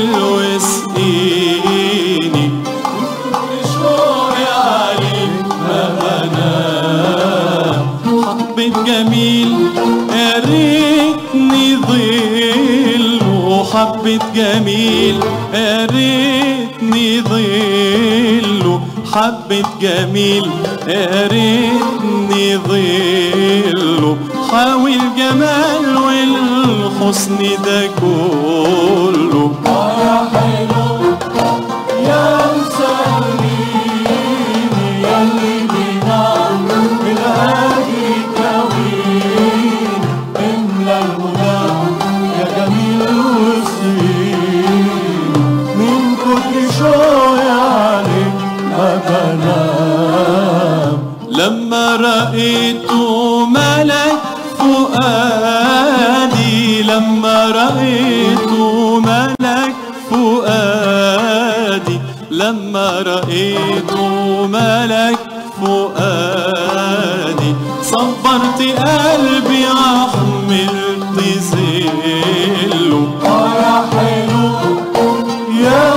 جميل واسقيني شوقي عليك ما بنام حبة جميل يا ريتني ظل حبة جميل يا ريتني ظل حبة جميل يا ريتني ظل حاول جمال والحسن ده كله يا حلو يا مسليني يا اللي بينام بالهادي كوين املى المنام يا جميل وسيم من كتر شوقي عليك ما بنام لما رأيت ملك فؤادي لما رأيت ملك فؤادي لما رأيت ملك فؤادي صبرت قلبي وحملت زله آه يا حلو يا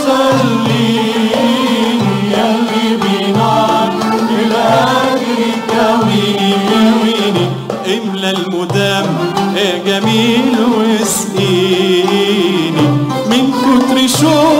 مسليني يا اللي بينار الهادي كويني كويني املى المدام يا جميل واسقيني من كتر شوق